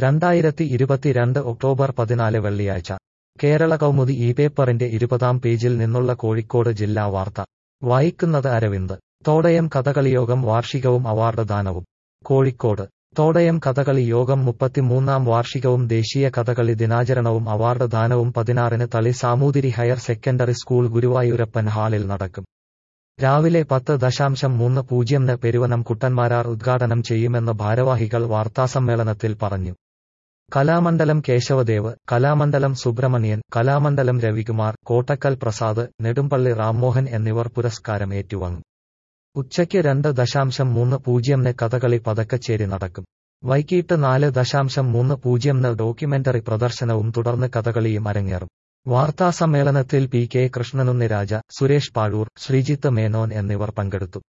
രണ്ടായിരത്തി ഇരുപത്തിരണ്ട് ഒക്ടോബർ പതിനാല് വെള്ളിയാഴ്ച കേരള കൗമുദി ഈ പേപ്പറിന്റെ ഇരുപതാം പേജിൽ നിന്നുള്ള കോഴിക്കോട് ജില്ലാ വാർത്ത വായിക്കുന്നത് അരവിന്ദ് തോടയം കഥകളിയോഗം വാർഷികവും അവാർഡ് ദാനവും കോഴിക്കോട് തോടയം കഥകളി യോഗം മുപ്പത്തിമൂന്നാം വാർഷികവും ദേശീയ കഥകളി ദിനാചരണവും അവാർഡ് ദാനവും പതിനാറിന് Thali Samoothiri higher secondary school Guruvayurappan ഹാളിൽ നടക്കും രാവിലെ പത്ത് ദശാംശം മൂന്ന് പൂജ്യംന് പെരുവനം കുട്ടന്മാരാർ ഉദ്ഘാടനം ചെയ്യുമെന്ന് ഭാരവാഹികൾ വാർത്താസമ്മേളനത്തിൽ പറഞ്ഞു കലാമണ്ഡലം കേശവദേവ് കലാമണ്ഡലം സുബ്രഹ്മണ്യൻ കലാമണ്ഡലം രവികുമാർ കോട്ടക്കൽ പ്രസാദ് നെടുമ്പള്ളി റാംമോഹൻ എന്നിവർ പുരസ്കാരം ഏറ്റുവാങ്ങും ഉച്ചയ്ക്ക് രണ്ട് ദശാംശം മൂന്ന് പൂജ്യംന് കഥകളി പതക്കച്ചേരി നടക്കും വൈകിട്ട് നാല് ദശാംശം മൂന്ന് പൂജ്യംന് ഡോക്യുമെന്ററി പ്രദർശനവും തുടർന്ന് കഥകളിയും അരങ്ങേറും വാർത്താസമ്മേളനത്തിൽ പി കെ കൃഷ്ണനുണ്ണിരാജ സുരേഷ് പാഴൂർ ശ്രീജിത്ത് മേനോൻ എന്നിവർ പങ്കെടുത്തു